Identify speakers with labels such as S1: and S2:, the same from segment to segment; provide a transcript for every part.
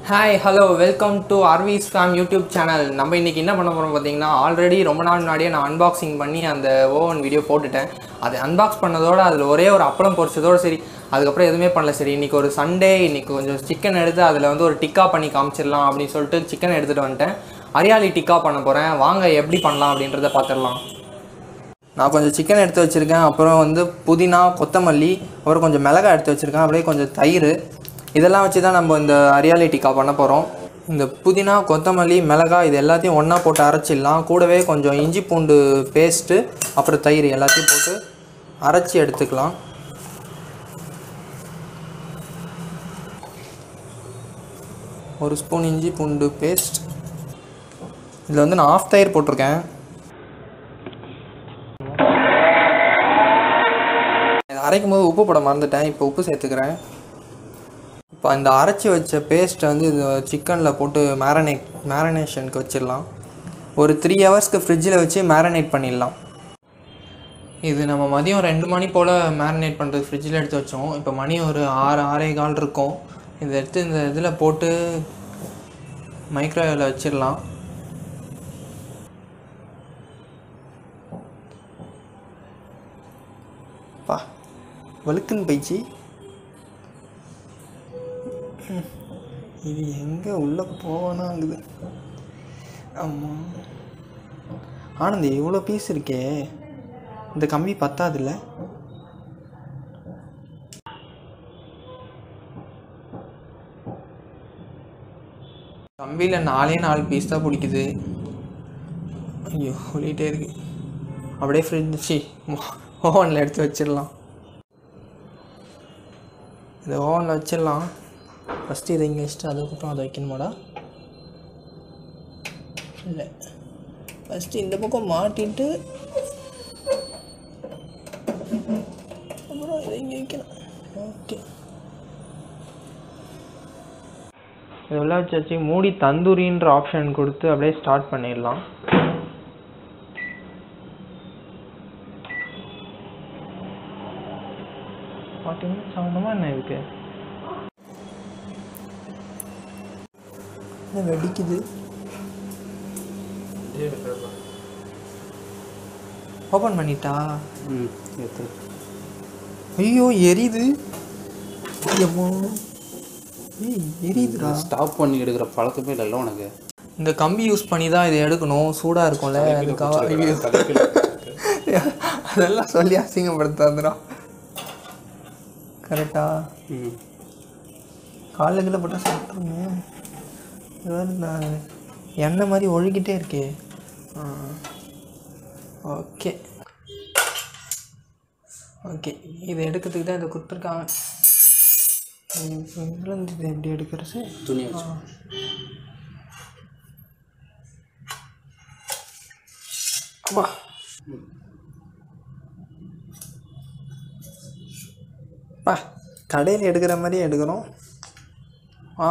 S1: Hi hello welcome to Arvis fame YouTube channel நம்ம இன்றைக்கி என்ன பண்ண போகிறோம் பார்த்தீங்கன்னா ஆல்ரெடி ரொம்ப நாள் முன்னாடியே நான் அன்பாக்சிங் பண்ணி அந்த ஓவன் வீடியோ போட்டுட்டேன் அது அன்பாக்ஸ் பண்ணதோட அதில் ஒரே ஒரு அப்பளம் பொரிச்சதோட சரி அதுக்கப்புறம் எதுவுமே பண்ணல சரி இன்றைக்கி ஒரு சண்டே இன்றைக்கி கொஞ்சம் சிக்கன் எடுத்து அதில் வந்து ஒரு டிக்கா பண்ணி காமிச்சிடலாம் அப்படின்னு சொல்லிட்டு சிக்கன் எடுத்துகிட்டு வந்துட்டேன் அரியாலி டிக்கா பண்ண போகிறேன் வாங்க எப்படி பண்ணலாம் அப்படின்றத பார்த்துடலாம் நான் கொஞ்சம் சிக்கன் எடுத்து வச்சுருக்கேன் அப்புறம் வந்து புதினா கொத்தமல்லி அப்புறம் கொஞ்சம் மிளகாய் எடுத்து வச்சுருக்கேன் அப்படியே கொஞ்சம் தயிர் இதெல்லாம் வச்சு தான் நம்ம இந்த அரியாலி டிக்கா பண்ண போகிறோம் இந்த புதினா கொத்தமல்லி மிளகாய் இது எல்லாத்தையும் ஒன்றா போட்டு அரைச்சிடலாம் கூடவே கொஞ்சம் இஞ்சி பூண்டு பேஸ்ட்டு அப்புறம் தயிர் எல்லாத்தையும் போட்டு அரைச்சி எடுத்துக்கலாம் ஒரு ஸ்பூன் இஞ்சி பூண்டு பேஸ்ட் இதில் வந்து நான் ஆஃப் தயிர் போட்டிருக்கேன் இதை அரைக்கும் போது உப்பு போட மறந்துட்டேன் இப்போ உப்பு சேர்த்துக்கிறேன் இப்போ இந்த அரைச்சி வச்ச பேஸ்ட்டை வந்து இது சிக்கனில் போட்டு மேரனேட் மேரனேஷனுக்கு வச்சிடலாம் ஒரு த்ரீ ஹவர்ஸ்க்கு ஃப்ரிட்ஜில் வச்சு மேரனேட் பண்ணிடலாம் இது நம்ம மதியம் ரெண்டு மணி போல் மேரினேட் பண்ணுறது ஃப்ரிட்ஜில் எடுத்து வச்சோம் இப்போ மணி ஒரு ஆறு ஆறே கால் இருக்கும் இதை எடுத்து இந்த இதில் போட்டு மைக்ரோவேவில் வச்சிடலாம் பா வழுக்குன்னு போயிடுச்சு ம். இது எங்கே உள்ளே போவானாங்குது ஆமாம் ஆனந்தி இவ்வளோ பீஸ் இருக்கே இந்த கம்பி பத்தாதுல்ல கம்பியில் நாலே நாலு பீஸ் தான் பிடிக்குது ஐயோ சொல்லிகிட்டே இருக்கு அப்படியே ஃப்ரிட்ஜ் ஓவனில் எடுத்து வச்சிடலாம் இந்த ஓவனில் வச்சிடலாம் ஃபஸ்ட்டு இதை இங்கே வச்சுட்டு அதுக்கப்புறம் அதை வைக்கணுமாடா இல்லை ஃபஸ்ட்டு இந்த பக்கம் மாட்டிட்டு அப்புறம் இதை இங்கே வைக்கணும் ஓகே இதெல்லாம் வச்சு வச்சு மூடி தந்தூரின்ற ஆப்ஷன் கொடுத்து அப்படியே ஸ்டார்ட் பண்ணிடலாம் ஃபார்ட்டி மினிட்ஸ் ஆகணுமா என்ன இதுக்கு என்ன வெடிக்குது ஓப்பன் பண்ணிட்டா
S2: ம் எடுத்து
S1: ஐயோ எரியுது ஐயம்மா. ஏய் எரியுதுடா
S2: ஸ்டாப் பண்ணி எடுக்கிற பழக்கமே இல்லைல்ல உனக்கு
S1: இந்த கம்பி யூஸ் பண்ணி தான் இதை எடுக்கணும் சூடாக இருக்கும்ல அதுக்காக ஐயோ அதெல்லாம் சொல்லி அசிங்கப்படுத்தாதுடா கரெக்டா
S2: ம்
S1: காலில் கீழே போட்டால் சாப்பிட்ருங்க ஏதாவது நான் எண்ணெய் மாதிரி ஒழுகிட்டே இருக்கே ஓகே ஓகே இதை எடுக்கிறதுக்கு தான் இதை கொடுத்துருக்காங்க இதுலேருந்து இதை எப்படி எடுக்கிறது
S2: துணி வச்சு
S1: அப்பா பா கடையில் எடுக்கிற மாதிரியே எடுக்கிறோம் ஆ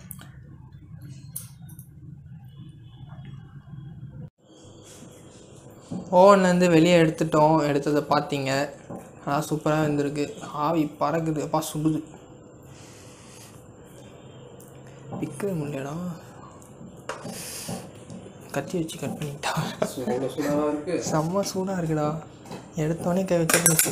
S1: ஓவன்லேருந்து வெளியே எடுத்துட்டோம் எடுத்ததை பார்த்தீங்க அதான் சூப்பராக இருந்திருக்கு ஆவி பறக்குது அப்பா சுடுது பிக்கவே முடியலடா கத்தி வச்சு கட் பண்ணிட்டா
S2: எவ்வளோ சூடாக இருக்கு
S1: செம்ம சூடாக இருக்குடா எடுத்தோடனே கை வச்சா போச்சு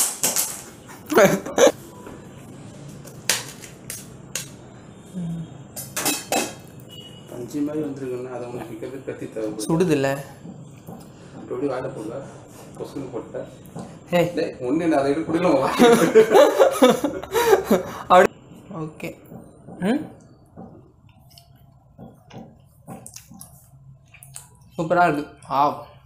S2: பஞ்சு மாதிரி வந்துருக்குன்னா அதை உனக்கு பிக்கிறது கத்தி தேவைப்படும்
S1: சுடுதில்ல
S2: எப்படி வாயில போடல கொசுன்னு போட்டேன்
S1: ஏய்
S2: டேய் ஒன்று என்ன அதை எடுக்க முடியல
S1: அப்படி ஓகே ம் சூப்பராக இருக்குது ஆ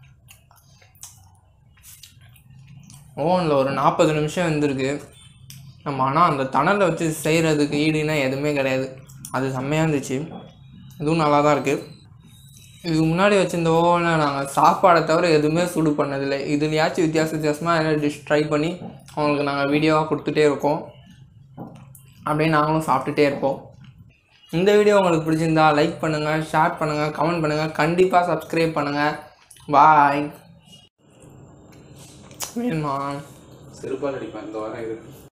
S1: ஓவனில் ஒரு நாற்பது நிமிஷம் இருந்திருக்கு நம்ம ஆனால் அந்த தணலை வச்சு செய்கிறதுக்கு ஈடுனா எதுவுமே கிடையாது அது செம்மையாக இருந்துச்சு இதுவும் நல்லா தான் இருக்குது இதுக்கு முன்னாடி வச்சிருந்த ஓவனை நாங்கள் சாப்பாடை தவிர எதுவுமே சூடு பண்ணதில்லை இதுலையாச்சும் வித்தியாச வித்தியாசமாக என்ன டிஷ் ட்ரை பண்ணி அவங்களுக்கு நாங்கள் வீடியோவாக கொடுத்துட்டே இருக்கோம் அப்படியே நாங்களும் சாப்பிட்டுட்டே இருப்போம் இந்த வீடியோ உங்களுக்கு பிடிச்சிருந்தா லைக் பண்ணுங்கள் ஷேர் பண்ணுங்கள் கமெண்ட் பண்ணுங்கள் கண்டிப்பாக சப்ஸ்கிரைப் பண்ணுங்கள் பாய் வேணுமா
S2: செருப்பால் அடிப்பேன் இந்த வாரம் இருக்கு